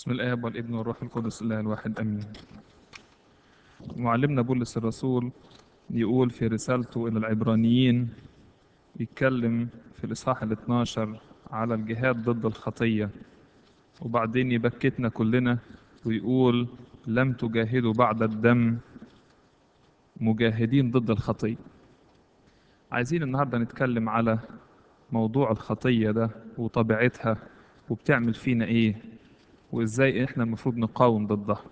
بسم الآب والابن والروح القدس الله الواحد أمين معلمنا بولس الرسول يقول في رسالته إلى العبرانيين يتكلم في الإصحاح ال 12 على الجهاد ضد الخطية وبعدين يبكتنا كلنا ويقول لم تجاهدوا بعد الدم مجاهدين ضد الخطية عايزين النهاردة نتكلم على موضوع الخطية ده وطبيعتها وبتعمل فينا ايه وازاي احنا المفروض نقاوم ضدها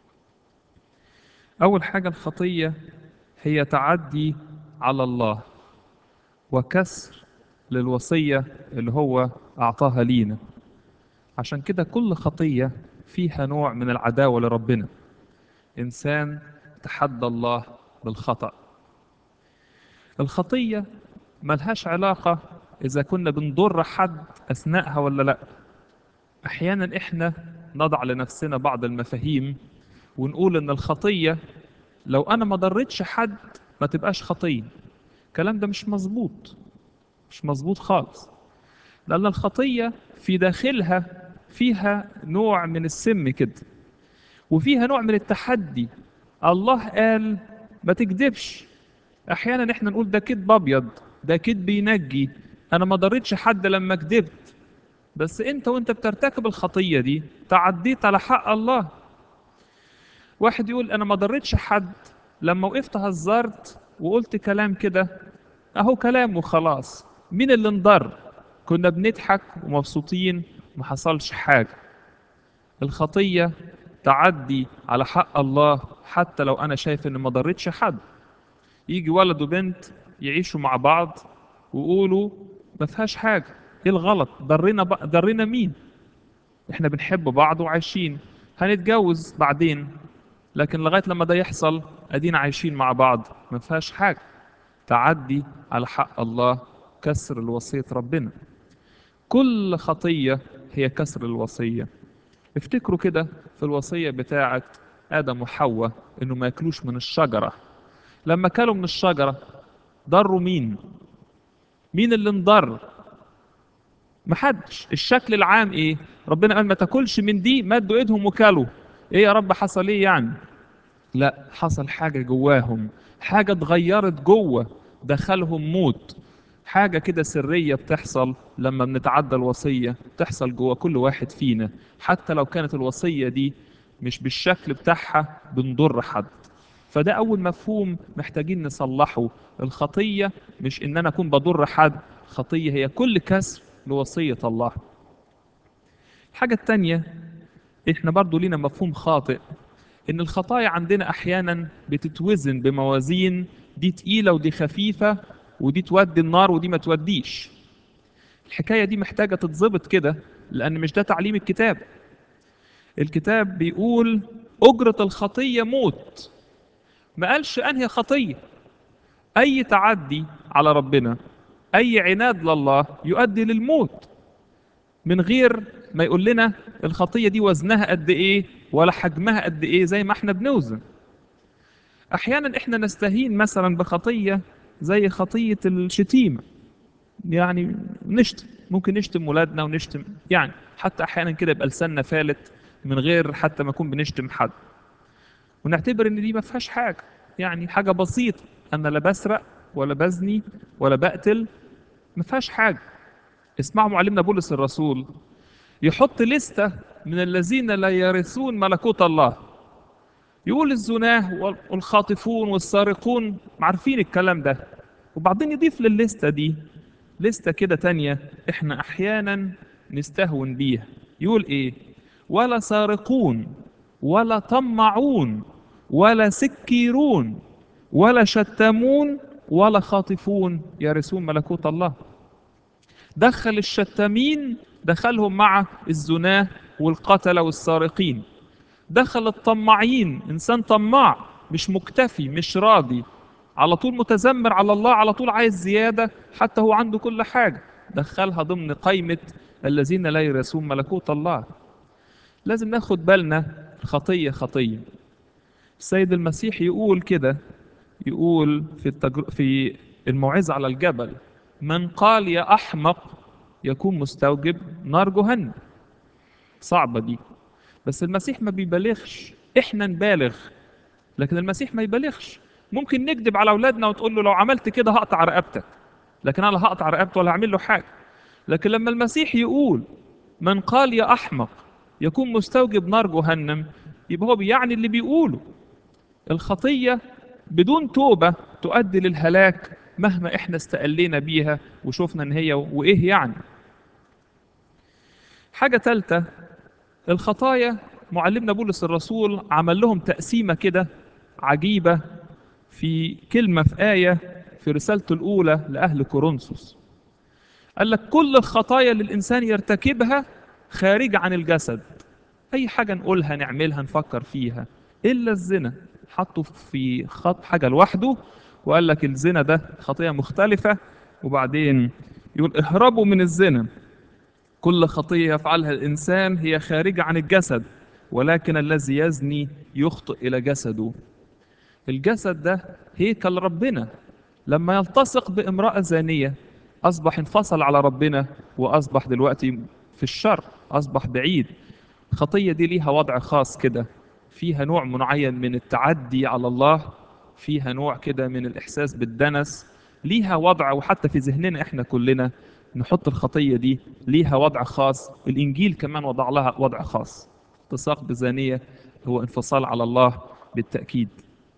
اول حاجة الخطية هي تعدي على الله وكسر للوصية اللي هو اعطاها لينا عشان كده كل خطية فيها نوع من العداوة لربنا انسان تحدى الله بالخطأ الخطية ملهاش علاقة إذا كنا بنضر حد أثناءها ولا لأ أحيانا إحنا نضع لنفسنا بعض المفاهيم ونقول إن الخطية لو أنا ما ضرتش حد ما تبقاش خطية الكلام ده مش مظبوط مش مظبوط خالص لأن الخطية في داخلها فيها نوع من السم كده وفيها نوع من التحدي الله قال ما تكذبش احيانا احنا نقول ده كذب ابيض ده كذب ينجي انا ما ضريتش حد لما كذبت بس انت وانت بترتكب الخطيه دي تعديت على حق الله واحد يقول انا ما ضريتش حد لما وقفت هزرت وقلت كلام كده اهو كلام وخلاص مين اللي انضر كنا بنضحك ومبسوطين ما حصلش حاجه الخطيه تعدي على حق الله حتى لو انا شايف ان ما ضريتش حد يجي ولد وبنت يعيشوا مع بعض ويقولوا ما فيهاش حاجه ايه الغلط ضرينا ب... ضرينا مين احنا بنحب بعض وعايشين هنتجوز بعدين لكن لغايه لما ده يحصل ادينا عايشين مع بعض ما فيهاش حاجه تعدي على حق الله كسر الوصيه ربنا كل خطيه هي كسر الوصيه افتكروا كده في الوصيه بتاعه ادم وحواء انه ما ياكلوش من الشجره لما كلوا من الشجره ضروا مين مين اللي انضر محدش الشكل العام ايه ربنا قال ما تاكلش من دي مدوا ايدهم وكلوا ايه يا رب حصل ايه يعني لا حصل حاجه جواهم حاجه اتغيرت جوه دخلهم موت حاجه كده سريه بتحصل لما بنتعدى الوصيه بتحصل جوه كل واحد فينا حتى لو كانت الوصيه دي مش بالشكل بتاعها بنضر حد فده أول مفهوم محتاجين نصلحه الخطية مش إن أنا أكون بضر حد خطية هي كل كسر لوصية الله الحاجة التانية إحنا برضو لينا مفهوم خاطئ إن الخطايا عندنا أحيانا بتتوزن بموازين دي تقيلة ودي خفيفة ودي تودي النار ودي ما توديش الحكاية دي محتاجة تتظبط كده لأن مش ده تعليم الكتاب الكتاب بيقول أجرة الخطية موت ما قالش انهي خطيه اي تعدي على ربنا اي عناد لله يؤدي للموت من غير ما يقول لنا الخطيه دي وزنها قد ايه ولا حجمها قد ايه زي ما احنا بنوزن احيانا احنا نستهين مثلا بخطيه زي خطيه الشتيمه يعني نشتم ممكن نشتم ولادنا ونشتم يعني حتى احيانا كده يبقى لساننا فالت من غير حتى ما نكون بنشتم حد ونعتبر ان دي ما فيهاش حاجه يعني حاجه بسيطه انا لا بسرق ولا بزني ولا بقتل ما فيهاش حاجه اسمعوا معلمنا بولس الرسول يحط لستة من الذين لا يرثون ملكوت الله يقول الزناه والخاطفون والسارقون عارفين الكلام ده وبعدين يضيف للستة دي لستة كده تانية احنا احيانا نستهون بيها يقول ايه ولا سارقون ولا طمعون ولا سكيرون ولا شتامون ولا خاطفون يرثون ملكوت الله دخل الشتامين دخلهم مع الزناه والقتله والسارقين دخل الطماعين انسان طماع مش مكتفي مش راضي على طول متذمر على الله على طول عايز زياده حتى هو عنده كل حاجه دخلها ضمن قائمه الذين لا يرثون ملكوت الله لازم ناخد بالنا خطيه خطيه السيد المسيح يقول كده يقول في التجر... في الموعظة على الجبل من قال يا أحمق يكون مستوجب نار جهنم صعبة دي بس المسيح ما بيبالغش احنا نبالغ لكن المسيح ما يبالغش ممكن نكذب على اولادنا وتقول له لو عملت كده هقطع رقبتك لكن انا لا هقطع رقبته ولا هعمل له حاجه لكن لما المسيح يقول من قال يا احمق يكون مستوجب نار جهنم يبقى هو بيعني اللي بيقوله الخطيه بدون توبه تؤدي للهلاك مهما احنا استقلينا بيها وشفنا ان هي وايه يعني حاجه ثالثه الخطايا معلمنا بولس الرسول عمل لهم تقسيمه كده عجيبه في كلمه في ايه في رسالته الاولى لاهل كورنثوس قال لك كل الخطايا اللي الانسان يرتكبها خارجه عن الجسد اي حاجه نقولها نعملها نفكر فيها الا الزنا حطه في خط حاجه لوحده وقال لك الزنا ده خطيه مختلفه وبعدين يقول اهربوا من الزنا كل خطيه يفعلها الانسان هي خارجه عن الجسد ولكن الذي يزني يخطئ الى جسده الجسد ده هيكل ربنا لما يلتصق بامراه زانيه اصبح انفصل على ربنا واصبح دلوقتي في الشر اصبح بعيد الخطيه دي ليها وضع خاص كده فيها نوع معين من التعدي على الله فيها نوع كده من الاحساس بالدنس ليها وضع وحتى في ذهننا احنا كلنا نحط الخطيه دي ليها وضع خاص الانجيل كمان وضع لها وضع خاص التصاق بزانيه هو انفصال على الله بالتاكيد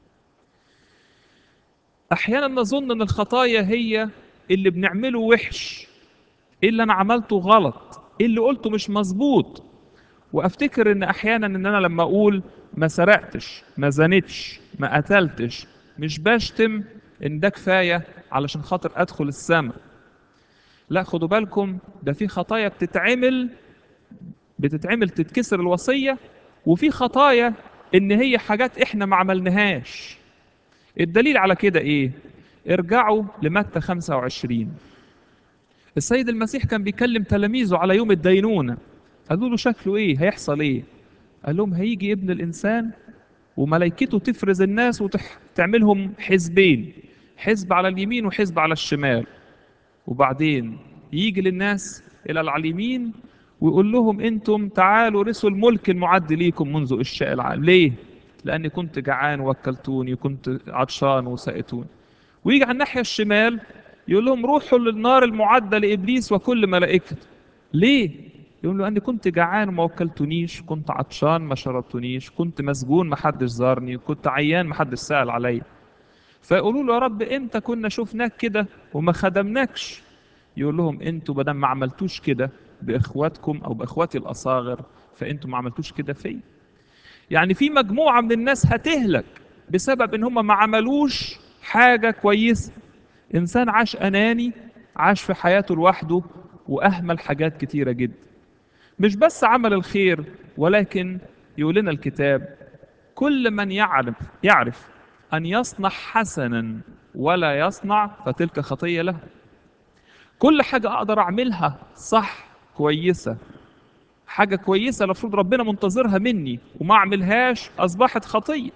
احيانا نظن ان الخطايا هي اللي بنعمله وحش ايه اللي انا عملته غلط ايه اللي قلته مش مظبوط وافتكر ان احيانا ان انا لما اقول ما سرقتش ما زنتش ما قتلتش مش بشتم ان ده كفايه علشان خاطر ادخل السماء لا خدوا بالكم ده في خطايا بتتعمل بتتعمل تتكسر الوصيه وفي خطايا ان هي حاجات احنا ما عملناهاش الدليل على كده ايه ارجعوا لمتى 25 السيد المسيح كان بيكلم تلاميذه على يوم الدينونة قالوا له شكله ايه هيحصل ايه قال لهم هيجي ابن الانسان وملائكته تفرز الناس وتعملهم حزبين حزب على اليمين وحزب على الشمال وبعدين يجي للناس الى على اليمين ويقول لهم انتم تعالوا رثوا الملك المعد ليكم منذ انشاء العالم ليه لاني كنت جعان وكلتوني وكنت عطشان وسقتوني ويجي على الناحيه الشمال يقول لهم روحوا للنار المعده لابليس وكل ملائكته ليه يقول له اني كنت جعان وما وكلتونيش كنت عطشان ما شربتونيش كنت مسجون ما حدش زارني كنت عيان ما حدش سال عليا فيقولوا له يا رب امتى كنا شفناك كده وما خدمناكش يقول لهم انتوا بدل ما عملتوش كده باخواتكم او باخواتي الاصاغر فانتوا ما عملتوش كده فيا يعني في مجموعه من الناس هتهلك بسبب ان هم ما عملوش حاجه كويسه انسان عاش اناني عاش في حياته لوحده واهمل حاجات كتيره جدا مش بس عمل الخير ولكن يقول لنا الكتاب كل من يعرف يعرف ان يصنع حسنا ولا يصنع فتلك خطيه له كل حاجه اقدر اعملها صح كويسه حاجه كويسه المفروض ربنا منتظرها مني وما اعملهاش اصبحت خطيه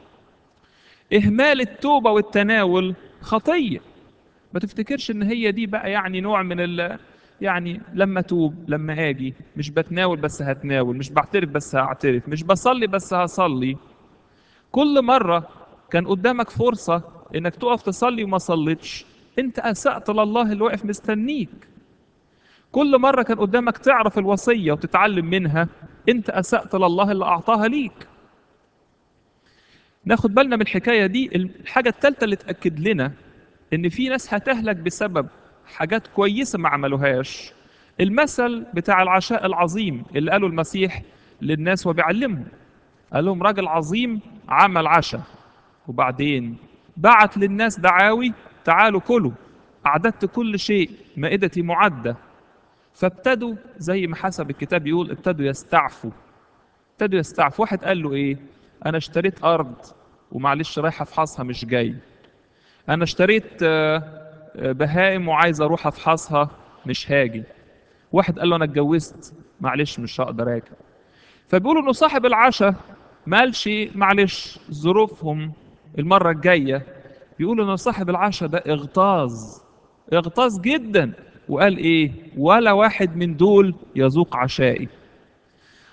اهمال التوبه والتناول خطيه ما تفتكرش ان هي دي بقى يعني نوع من ال يعني لما توب لما اجي مش بتناول بس هتناول مش بعترف بس هعترف مش بصلي بس هصلي كل مره كان قدامك فرصه انك تقف تصلي وما صليتش انت اسأت لله اللي واقف مستنيك كل مرة كان قدامك تعرف الوصية وتتعلم منها انت أسأت لله اللي أعطاها ليك ناخد بالنا من الحكاية دي الحاجة الثالثة اللي تأكد لنا ان في ناس هتهلك بسبب حاجات كويسة ما عملوهاش المثل بتاع العشاء العظيم اللي قاله المسيح للناس وبيعلمهم قال لهم راجل عظيم عمل عشاء وبعدين بعت للناس دعاوي تعالوا كلوا أعددت كل شيء مائدتي معدة فابتدوا زي ما حسب الكتاب يقول ابتدوا يستعفوا ابتدوا يستعفوا واحد قال له ايه انا اشتريت ارض ومعلش رايح افحصها مش جاي انا اشتريت بهائم وعايز اروح افحصها مش هاجي واحد قال له انا اتجوزت معلش مش هقدر اجي فبيقولوا انه صاحب العشاء ما قالش معلش ظروفهم المره الجايه بيقولوا ان صاحب العشاء ده اغتاظ اغتاظ جدا وقال ايه ولا واحد من دول يذوق عشائي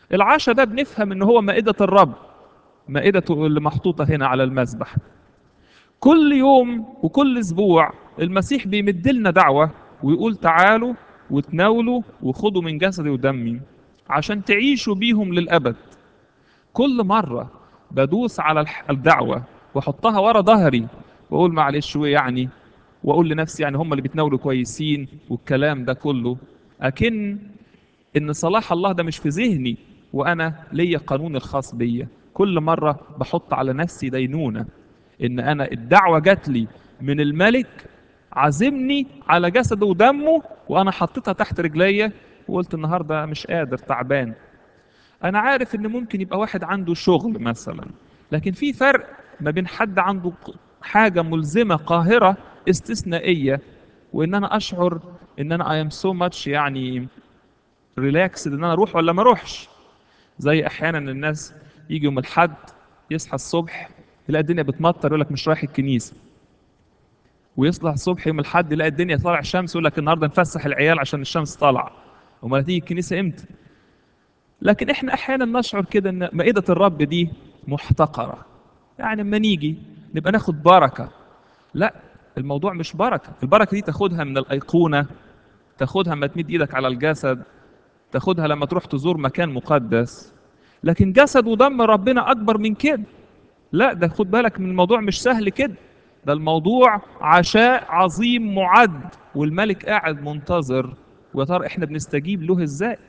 العشاء ده بنفهم ان هو مائدة الرب مائدته اللي محطوطة هنا على المذبح كل يوم وكل اسبوع المسيح بيمد لنا دعوة ويقول تعالوا وتناولوا وخدوا من جسدي ودمي عشان تعيشوا بيهم للأبد كل مرة بدوس على الح- الدعوة واحطها ورا ظهري واقول معلش شوية يعني واقول لنفسي يعني هم اللي بيتناولوا كويسين والكلام ده كله اكن ان صلاح الله ده مش في ذهني وانا ليا قانون الخاص بيا كل مره بحط على نفسي دينونه ان انا الدعوه جات لي من الملك عازمني على جسده ودمه وانا حطيتها تحت رجليا وقلت النهارده مش قادر تعبان انا عارف ان ممكن يبقى واحد عنده شغل مثلا لكن في فرق ما بين حد عنده حاجه ملزمه قاهره استثنائيه وان انا اشعر ان انا اي ام سو ماتش يعني ريلاكسد ان انا اروح ولا ما اروحش زي احيانا الناس يجي يوم الحد يصحى الصبح يلاقي الدنيا بتمطر يقول لك مش رايح الكنيسه ويصلح الصبح يوم الحد يلاقي الدنيا طالع الشمس يقول لك النهارده نفسح العيال عشان الشمس طالعه امال هتيجي الكنيسه امتى لكن احنا احيانا نشعر كده ان مائده الرب دي محتقره يعني اما نيجي نبقى ناخد بركه لا الموضوع مش بركه البركه دي تاخدها من الايقونه تاخدها لما تمد ايدك على الجسد تاخدها لما تروح تزور مكان مقدس لكن جسد ودم ربنا اكبر من كده لا ده خد بالك من الموضوع مش سهل كده ده الموضوع عشاء عظيم معد والملك قاعد منتظر ويا ترى احنا بنستجيب له ازاي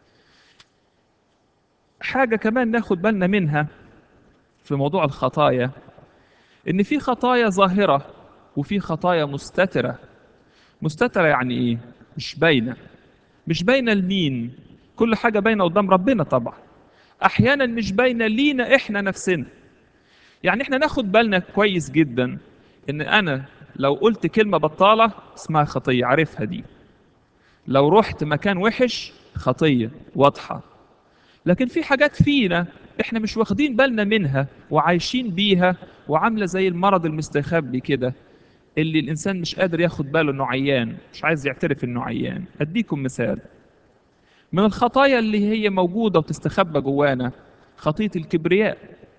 حاجه كمان ناخد بالنا منها في موضوع الخطايا ان في خطايا ظاهره وفي خطايا مستتره مستتره يعني ايه مش باينه مش باينه لمين كل حاجه باينه قدام ربنا طبعا احيانا مش باينه لينا احنا نفسنا يعني احنا ناخد بالنا كويس جدا ان انا لو قلت كلمه بطاله اسمها خطيه عارفها دي لو رحت مكان وحش خطيه واضحه لكن في حاجات فينا احنا مش واخدين بالنا منها وعايشين بيها وعامله زي المرض المستخبي كده اللي الانسان مش قادر ياخد باله انه عيان مش عايز يعترف انه عيان اديكم مثال من الخطايا اللي هي موجوده وتستخبى جوانا خطيه الكبرياء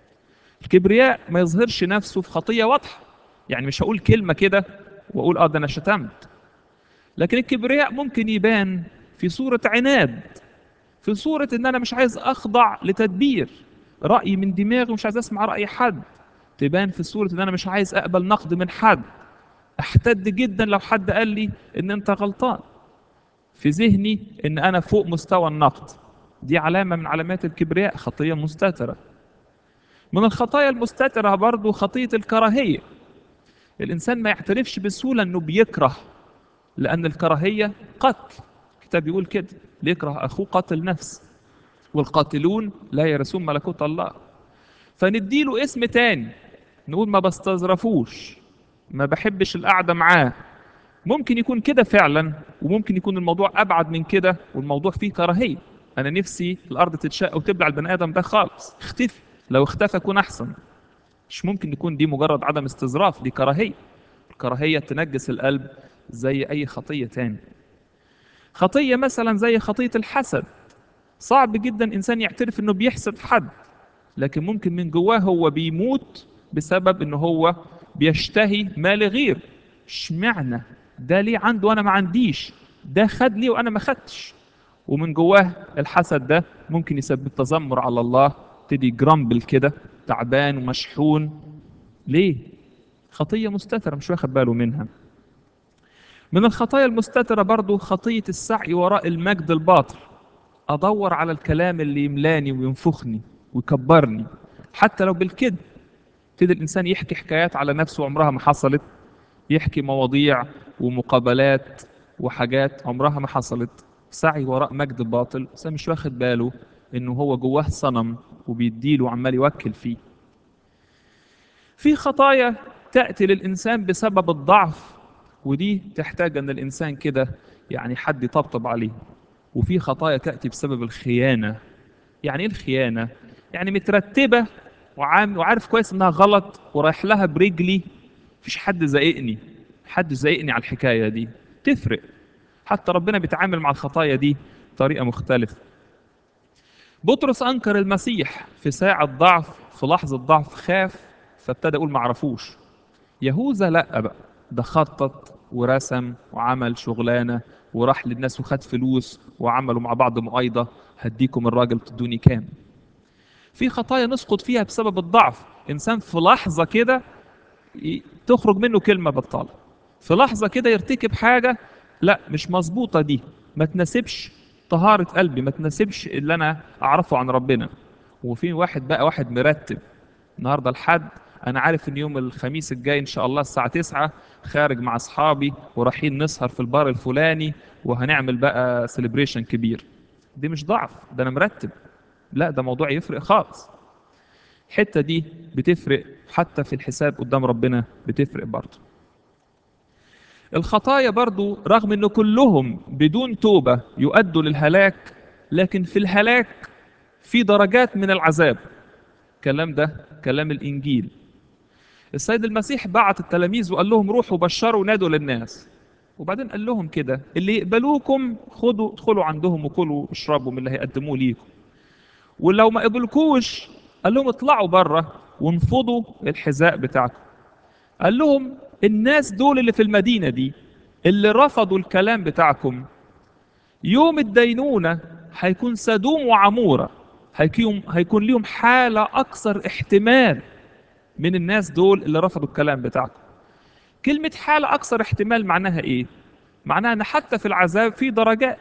الكبرياء ما يظهرش نفسه في خطيه واضحه يعني مش هقول كلمه كده واقول اه ده انا شتمت لكن الكبرياء ممكن يبان في صوره عناد في صورة إن أنا مش عايز أخضع لتدبير رأيي من دماغي ومش عايز أسمع رأي حد تبان في صورة إن أنا مش عايز أقبل نقد من حد أحتد جدا لو حد قال لي إن أنت غلطان في ذهني إن أنا فوق مستوى النقد دي علامة من علامات الكبرياء خطية مستترة من الخطايا المستترة برضو خطية الكراهية الإنسان ما يعترفش بسهولة إنه بيكره لأن الكراهية قتل الكتاب بيقول كده اللي يكره أخوه قاتل نفس والقاتلون لا يرثون ملكوت الله فنديله اسم تاني نقول ما بستظرفوش ما بحبش القعدة معاه ممكن يكون كده فعلا وممكن يكون الموضوع أبعد من كده والموضوع فيه كراهية أنا نفسي الأرض تتشق وتبلع البني آدم ده خالص اختفي لو اختفى يكون أحسن مش ممكن يكون دي مجرد عدم استظراف دي كراهية الكراهية تنجس القلب زي أي خطية تاني خطية مثلا زي خطية الحسد صعب جدا إنسان يعترف إنه بيحسد حد لكن ممكن من جواه هو بيموت بسبب إنه هو بيشتهي ما لغير اشمعنى ده ليه عنده وأنا ما عنديش ده خد ليه وأنا ما خدتش ومن جواه الحسد ده ممكن يسبب تذمر على الله تدي جرامبل كده تعبان ومشحون ليه خطية مستترة مش واخد باله منها من الخطايا المستترة برضو خطية السعي وراء المجد الباطل أدور على الكلام اللي يملاني وينفخني ويكبرني حتى لو بالكذب يبتدي الإنسان يحكي حكايات على نفسه عمرها ما حصلت يحكي مواضيع ومقابلات وحاجات عمرها ما حصلت سعي وراء مجد باطل بس مش واخد باله إنه هو جواه صنم وبيديله وعمال يوكل فيه في خطايا تأتي للإنسان بسبب الضعف ودي تحتاج ان الانسان كده يعني حد يطبطب عليه وفي خطايا تاتي بسبب الخيانه يعني ايه الخيانه يعني مترتبه وعام وعارف كويس انها غلط ورايح لها برجلي مفيش حد زايقني حد زايقني على الحكايه دي تفرق حتى ربنا بيتعامل مع الخطايا دي بطريقه مختلفه بطرس انكر المسيح في ساعه ضعف في لحظه ضعف خاف فابتدى يقول ما اعرفوش يهوذا لا بقى ده خطط ورسم وعمل شغلانه وراح للناس وخد فلوس وعملوا مع بعض مؤايده هديكم الراجل تدوني كام في خطايا نسقط فيها بسبب الضعف انسان في لحظه كده ي- تخرج منه كلمه بطاله في لحظه كده يرتكب حاجه لا مش مظبوطه دي ما تناسبش طهاره قلبي ما تناسبش اللي انا اعرفه عن ربنا وفي واحد بقى واحد مرتب النهارده الحد انا عارف ان يوم الخميس الجاي ان شاء الله الساعه 9 خارج مع اصحابي ورايحين نسهر في البار الفلاني وهنعمل بقى سيلبريشن كبير دي مش ضعف ده انا مرتب لا ده موضوع يفرق خالص الحته دي بتفرق حتى في الحساب قدام ربنا بتفرق برضه الخطايا برضو رغم ان كلهم بدون توبة يؤدوا للهلاك لكن في الهلاك في درجات من العذاب الكلام ده كلام الانجيل السيد المسيح بعت التلاميذ وقال لهم روحوا بشروا نادوا للناس وبعدين قال لهم كده اللي يقبلوكم خدوا ادخلوا عندهم وكلوا اشربوا من اللي هيقدموه ليكم ولو ما قبلكوش قال لهم اطلعوا بره وانفضوا الحذاء بتاعكم قال لهم الناس دول اللي في المدينة دي اللي رفضوا الكلام بتاعكم يوم الدينونة هيكون سدوم وعمورة هيكون هيكون ليهم حالة أكثر احتمال من الناس دول اللي رفضوا الكلام بتاعكم كلمة حالة أكثر احتمال معناها إيه؟ معناها إن حتى في العذاب في درجات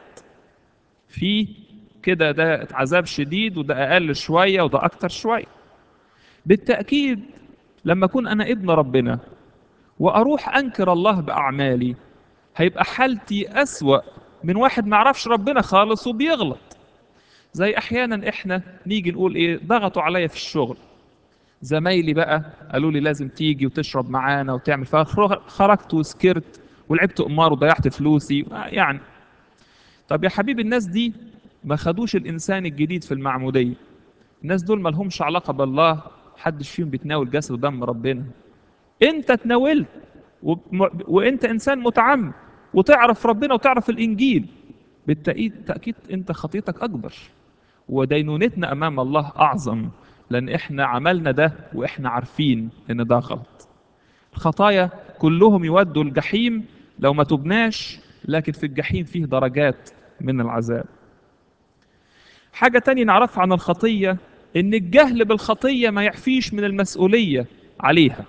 في كده ده عذاب شديد وده أقل شوية وده أكتر شوية بالتأكيد لما أكون أنا ابن ربنا وأروح أنكر الله بأعمالي هيبقى حالتي أسوأ من واحد ما يعرفش ربنا خالص وبيغلط زي أحيانا إحنا نيجي نقول إيه ضغطوا عليا في الشغل زمايلي بقى قالوا لي لازم تيجي وتشرب معانا وتعمل فخرجت وسكرت ولعبت قمار وضيعت فلوسي يعني طب يا حبيبي الناس دي ما خدوش الإنسان الجديد في المعمودية الناس دول ما لهمش علاقة بالله حدش فيهم بيتناول جسد ودم ربنا انت تناولت وم- وانت انسان متعمد وتعرف ربنا وتعرف الانجيل بالتأكيد تأكيد انت خطيتك اكبر ودينونتنا امام الله اعظم لان احنا عملنا ده واحنا عارفين ان ده غلط الخطايا كلهم يودوا الجحيم لو ما تبناش لكن في الجحيم فيه درجات من العذاب حاجة تانية نعرفها عن الخطية إن الجهل بالخطية ما يعفيش من المسؤولية عليها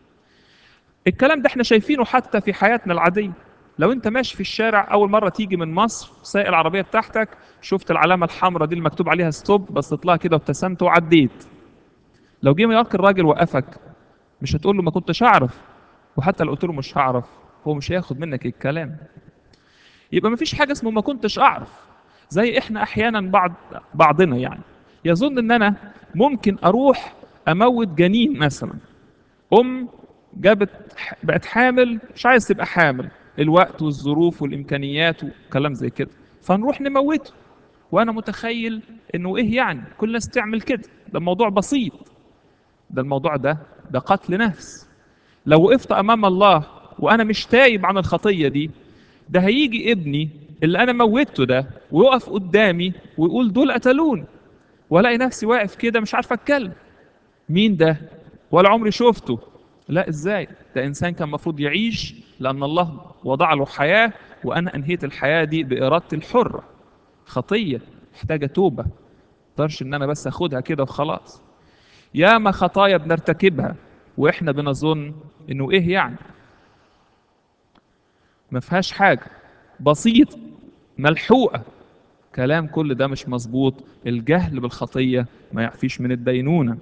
الكلام ده احنا شايفينه حتى في حياتنا العادية لو انت ماشي في الشارع اول مرة تيجي من مصر سايق العربية بتاعتك شفت العلامة الحمراء دي المكتوب عليها ستوب بصيت لها كده وابتسمت وعديت لو جه وراك الراجل وقفك مش هتقول له ما كنتش اعرف وحتى لو قلت له مش هعرف هو مش هياخد منك الكلام يبقى ما فيش حاجة اسمه ما كنتش اعرف زي احنا احيانا بعض بعضنا يعني يظن ان انا ممكن اروح اموت جنين مثلا ام جابت بقت حامل مش عايز تبقى حامل الوقت والظروف والامكانيات وكلام زي كده فنروح نموته وانا متخيل انه ايه يعني كل الناس تعمل كده ده الموضوع بسيط ده الموضوع ده ده قتل نفس لو وقفت امام الله وانا مش تايب عن الخطيه دي ده هيجي ابني اللي انا موتته ده ويقف قدامي ويقول دول قتلوني والاقي نفسي واقف كده مش عارف اتكلم مين ده ولا عمري شفته لا ازاي ده انسان كان المفروض يعيش لان الله وضع له حياه وانا انهيت الحياه دي بارادتي الحره خطيه محتاجه توبه مقدرش ان انا بس اخدها كده وخلاص ياما خطايا بنرتكبها واحنا بنظن انه ايه يعني ما فيهاش حاجه بسيطه ملحوقه كلام كل ده مش مظبوط الجهل بالخطيه ما يعفيش من الدينونه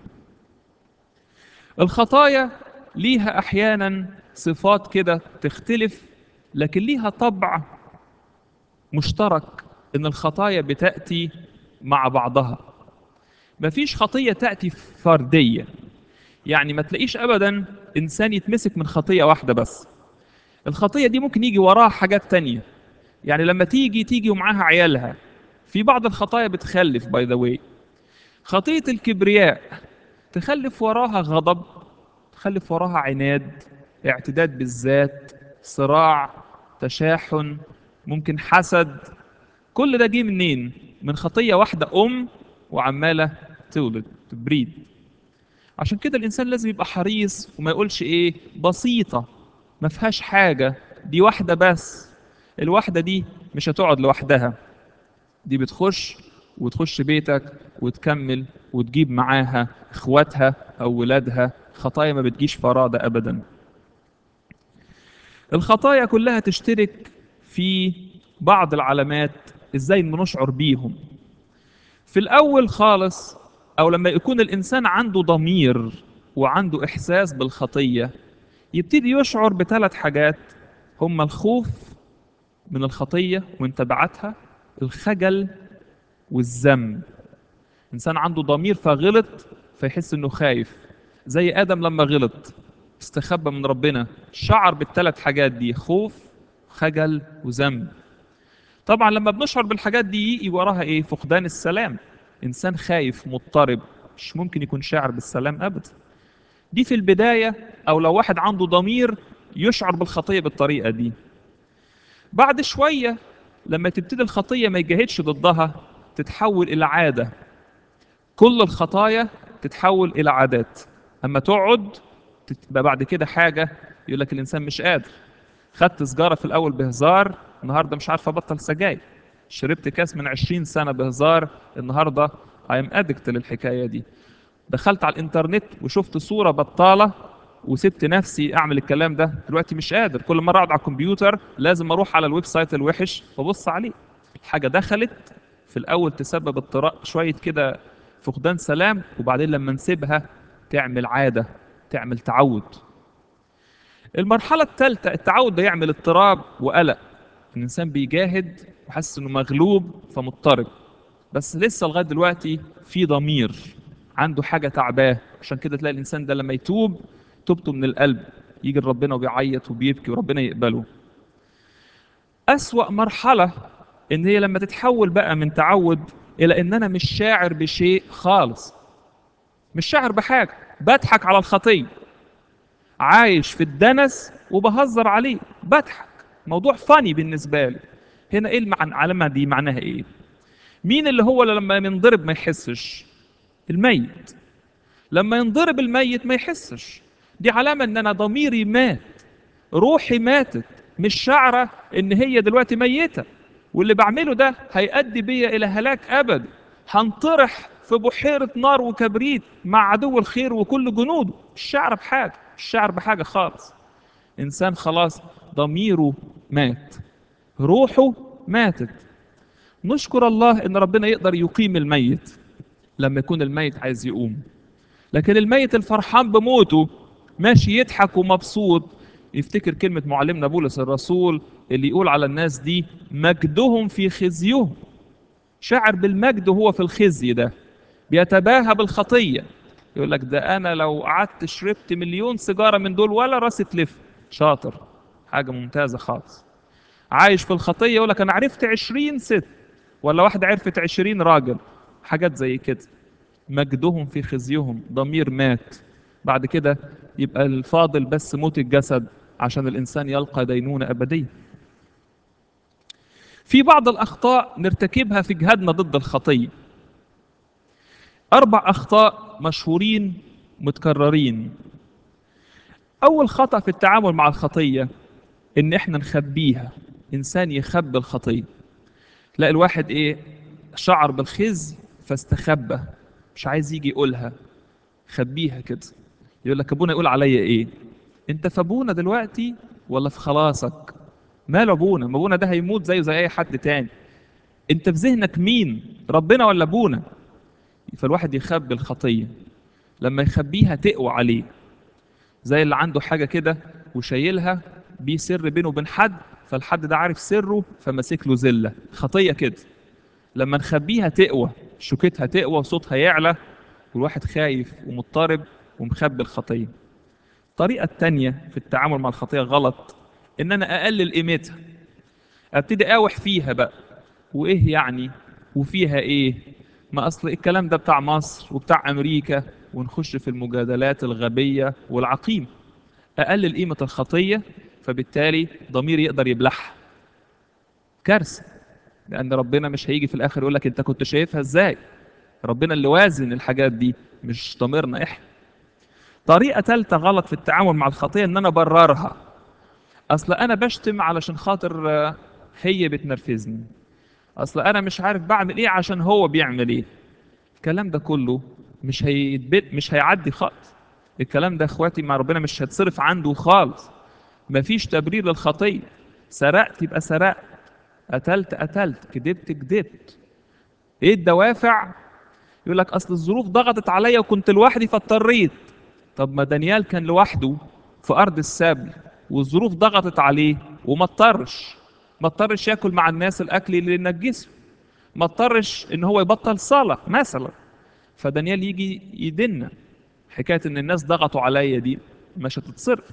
الخطايا ليها احيانا صفات كده تختلف لكن ليها طبع مشترك ان الخطايا بتاتي مع بعضها مفيش خطيه تاتي فرديه يعني ما تلاقيش ابدا انسان يتمسك من خطيه واحده بس الخطيه دي ممكن يجي وراها حاجات تانية يعني لما تيجي تيجي ومعاها عيالها في بعض الخطايا بتخلف باي ذا واي خطيه الكبرياء تخلف وراها غضب تخلف وراها عناد اعتداد بالذات صراع تشاحن ممكن حسد كل ده جه منين من خطيه واحده ام وعمالة تولد تبريد عشان كده الإنسان لازم يبقى حريص وما يقولش إيه بسيطة ما فيهاش حاجة دي واحدة بس الواحدة دي مش هتقعد لوحدها دي بتخش وتخش بيتك وتكمل وتجيب معاها اخواتها او ولادها خطايا ما بتجيش فرادة ابدا الخطايا كلها تشترك في بعض العلامات ازاي بنشعر بيهم في الاول خالص او لما يكون الانسان عنده ضمير وعنده احساس بالخطيه يبتدي يشعر بثلاث حاجات هما الخوف من الخطيه ومن تبعاتها الخجل والذنب انسان عنده ضمير فغلط فيحس انه خايف زي ادم لما غلط استخبى من ربنا شعر بالثلاث حاجات دي خوف خجل وذنب طبعا لما بنشعر بالحاجات دي يجي وراها ايه فقدان السلام انسان خايف مضطرب مش ممكن يكون شاعر بالسلام ابدا دي في البدايه او لو واحد عنده ضمير يشعر بالخطيه بالطريقه دي بعد شويه لما تبتدي الخطيه ما يجاهدش ضدها تتحول الى عاده كل الخطايا تتحول الى عادات اما تقعد تبقى بعد كده حاجه يقول لك الانسان مش قادر خدت سجاره في الاول بهزار النهارده مش عارف ابطل سجاير شربت كاس من 20 سنه بهزار النهارده ايم ادكت للحكايه دي دخلت على الانترنت وشفت صوره بطاله وسبت نفسي اعمل الكلام ده دلوقتي مش قادر كل مره اقعد على الكمبيوتر لازم اروح على الويب سايت الوحش وابص عليه الحاجه دخلت في الاول تسبب اضطراب شويه كده فقدان سلام وبعدين لما نسيبها تعمل عاده تعمل تعود المرحله الثالثه التعود ده يعمل اضطراب وقلق الانسان بيجاهد وحاسس انه مغلوب فمضطرب بس لسه لغايه دلوقتي في ضمير عنده حاجه تعباه عشان كده تلاقي الانسان ده لما يتوب توبته من القلب يجي لربنا وبيعيط وبيبكي وربنا يقبله أسوأ مرحلة إن هي لما تتحول بقى من تعود إلى إن أنا مش شاعر بشيء خالص مش شاعر بحاجة بضحك على الخطية عايش في الدنس وبهزر عليه بضحك موضوع فاني بالنسبة لي هنا إيه المعنى العلامة دي معناها إيه مين اللي هو اللي لما ينضرب ما يحسش الميت لما ينضرب الميت ما يحسش دي علامة ان انا ضميري مات روحي ماتت مش شعرة ان هي دلوقتي ميتة واللي بعمله ده هيؤدي بيا الى هلاك ابدي هنطرح في بحيرة نار وكبريت مع عدو الخير وكل جنوده مش شعر بحاجة مش شعر بحاجة خالص انسان خلاص ضميره مات روحه ماتت نشكر الله ان ربنا يقدر يقيم الميت لما يكون الميت عايز يقوم لكن الميت الفرحان بموته ماشي يضحك ومبسوط يفتكر كلمة معلمنا بولس الرسول اللي يقول على الناس دي مجدهم في خزيهم شعر بالمجد وهو في الخزي ده بيتباهى بالخطية يقول لك ده أنا لو قعدت شربت مليون سيجارة من دول ولا راسي تلف شاطر حاجة ممتازة خالص عايش في الخطية يقول لك أنا عرفت عشرين ست ولا واحدة عرفت عشرين راجل حاجات زي كده مجدهم في خزيهم ضمير مات بعد كده يبقى الفاضل بس موت الجسد عشان الإنسان يلقى دينونة أبدية في بعض الأخطاء نرتكبها في جهادنا ضد الخطية أربع أخطاء مشهورين متكررين أول خطأ في التعامل مع الخطية إن إحنا نخبيها إنسان يخبي الخطية لا الواحد إيه شعر بالخزي فاستخبى مش عايز يجي يقولها خبيها كده يقول لك ابونا يقول عليا ايه انت في ابونا دلوقتي ولا في خلاصك مال ابونا ما ابونا ده هيموت زيه زي اي حد تاني انت في ذهنك مين ربنا ولا ابونا فالواحد يخبي الخطيه لما يخبيها تقوى عليه زي اللي عنده حاجه كده وشايلها بيه سر بينه وبين حد فالحد ده عارف سره فماسك له زله خطيه كده لما نخبيها تقوى شوكتها تقوى وصوتها يعلى والواحد خايف ومضطرب ومخبي الخطيه الطريقه الثانيه في التعامل مع الخطيه غلط ان انا اقلل قيمتها ابتدي اقاوح فيها بقى وايه يعني وفيها ايه ما اصل الكلام ده بتاع مصر وبتاع امريكا ونخش في المجادلات الغبيه والعقيمه اقلل قيمه الخطيه فبالتالي ضميري يقدر يبلعها كارثه لان ربنا مش هيجي في الاخر يقول لك انت كنت شايفها ازاي ربنا اللي وازن الحاجات دي مش ضميرنا احنا طريقة ثالثة غلط في التعامل مع الخطية ان انا بررها اصل انا بشتم علشان خاطر آه، هي بتنرفزني اصل انا مش عارف بعمل ايه عشان هو بيعمل ايه الكلام ده كله مش هيتبت مش هيعدي خالص الكلام ده اخواتي مع ربنا مش هتصرف عنده خالص مفيش تبرير للخطيه سرقت يبقى سرقت قتلت قتلت كدبت كدبت ايه الدوافع يقول لك اصل الظروف ضغطت عليا وكنت لوحدي فاضطريت طب ما دانيال كان لوحده في ارض السبي والظروف ضغطت عليه وما اضطرش ما اضطرش ياكل مع الناس الاكل اللي ينجسه ما اضطرش ان هو يبطل صلاه مثلا فدانيال يجي يدنا حكايه ان الناس ضغطوا عليا دي مش هتتصرف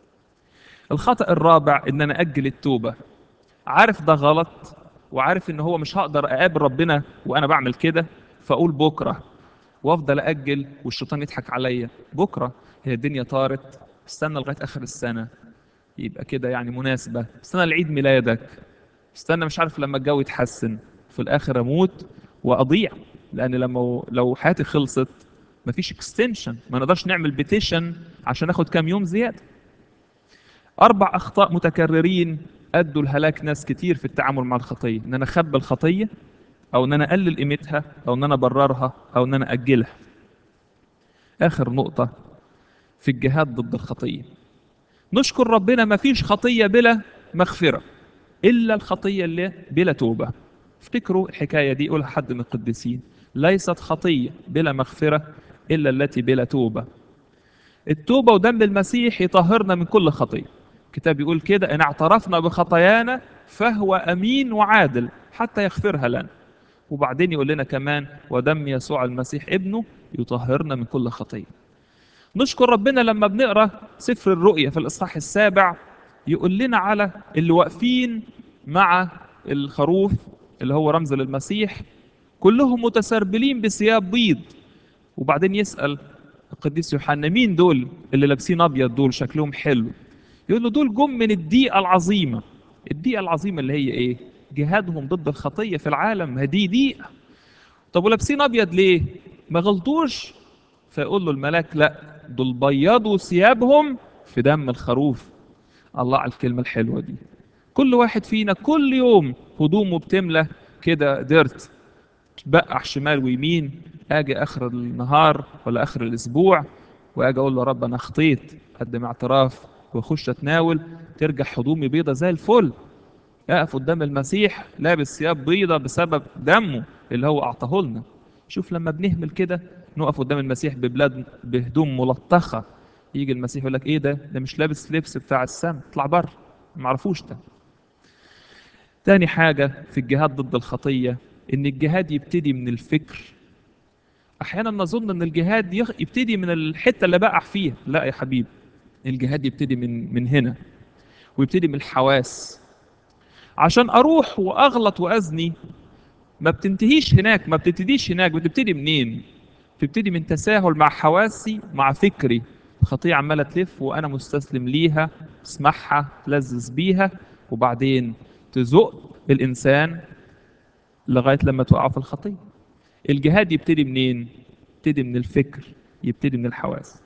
الخطا الرابع ان انا اجل التوبه عارف ده غلط وعارف ان هو مش هقدر اقابل ربنا وانا بعمل كده فاقول بكره وافضل اجل والشيطان يضحك عليا بكره هي الدنيا طارت استنى لغايه اخر السنه يبقى كده يعني مناسبه استنى لعيد ميلادك استنى مش عارف لما الجو يتحسن في الاخر اموت واضيع لان لما لو حياتي خلصت مفيش اكستنشن ما نقدرش نعمل بيتيشن عشان ناخد كام يوم زياده اربع اخطاء متكررين ادوا لهلاك ناس كتير في التعامل مع الخطيه ان انا اخبي الخطيه او ان انا اقلل قيمتها او ان انا ابررها او ان انا اجلها اخر نقطه في الجهاد ضد الخطيه نشكر ربنا ما فيش خطيه بلا مغفره الا الخطيه اللي بلا توبه افتكروا الحكايه دي يقولها حد من القديسين ليست خطيه بلا مغفره الا التي بلا توبه التوبه ودم المسيح يطهرنا من كل خطيه الكتاب يقول كده ان اعترفنا بخطايانا فهو امين وعادل حتى يغفرها لنا وبعدين يقول لنا كمان ودم يسوع المسيح ابنه يطهرنا من كل خطيه نشكر ربنا لما بنقرا سفر الرؤيا في الاصحاح السابع يقول لنا على اللي واقفين مع الخروف اللي هو رمز للمسيح كلهم متسربلين بثياب بيض وبعدين يسال القديس يوحنا مين دول اللي لابسين ابيض دول شكلهم حلو يقول له دول جم من الضيقه العظيمه الضيقه العظيمه اللي هي ايه جهادهم ضد الخطيه في العالم ما دي ضيقه طب ولابسين ابيض ليه ما غلطوش فيقول له الملاك لا دول بيضوا ثيابهم في دم الخروف الله على الكلمه الحلوه دي كل واحد فينا كل يوم هدومه بتملى كده ديرت تبقح شمال ويمين اجي اخر النهار ولا اخر الاسبوع واجي اقول له يا رب انا خطيت اقدم اعتراف واخش اتناول ترجع هدومي بيضة زي الفل اقف قدام المسيح لابس ثياب بيضة بسبب دمه اللي هو اعطاه لنا شوف لما بنهمل كده نقف قدام المسيح ببلاد بهدوم ملطخة يجي المسيح يقول لك ايه ده ده مش لابس لبس بتاع السما اطلع بره ما عرفوش ده تاني حاجة في الجهاد ضد الخطية ان الجهاد يبتدي من الفكر احيانا نظن ان الجهاد يخ- يبتدي من الحتة اللي بقع فيها لا يا حبيبي الجهاد يبتدي من من هنا ويبتدي من الحواس عشان اروح واغلط وازني ما بتنتهيش هناك ما بتبتديش هناك بتبتدي منين بتبتدي من تساهل مع حواسي مع فكري الخطية عمالة تلف وأنا مستسلم ليها اسمعها تلذذ بيها وبعدين تزق الإنسان لغاية لما تقع في الخطية الجهاد يبتدي منين؟ يبتدي من الفكر يبتدي من الحواس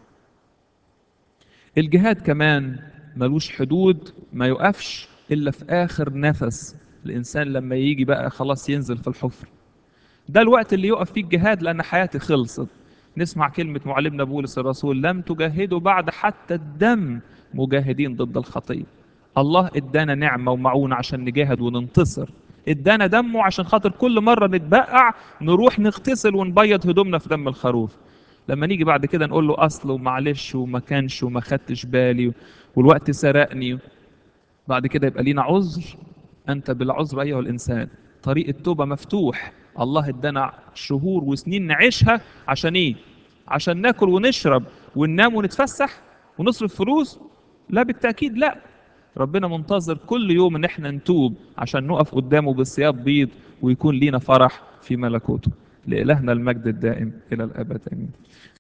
الجهاد كمان ملوش حدود ما يقفش إلا في آخر نفس الإنسان لما يجي بقى خلاص ينزل في الحفر ده الوقت اللي يقف فيه الجهاد لأن حياتي خلصت نسمع كلمة معلمنا بولس الرسول لم تجاهدوا بعد حتى الدم مجاهدين ضد الخطية الله ادانا نعمة ومعونة عشان نجاهد وننتصر ادانا دمه عشان خاطر كل مرة نتبقع نروح نغتسل ونبيض هدومنا في دم الخروف لما نيجي بعد كده نقول له اصل ومعلش وما كانش وما خدتش بالي والوقت سرقني بعد كده يبقى لينا عذر انت بالعذر ايها الانسان طريق التوبه مفتوح الله ادانا شهور وسنين نعيشها عشان ايه عشان ناكل ونشرب وننام ونتفسح ونصرف فلوس لا بالتاكيد لا ربنا منتظر كل يوم ان احنا نتوب عشان نقف قدامه بالثياب بيض ويكون لينا فرح في ملكوته لإلهنا المجد الدائم إلى الأبد آمين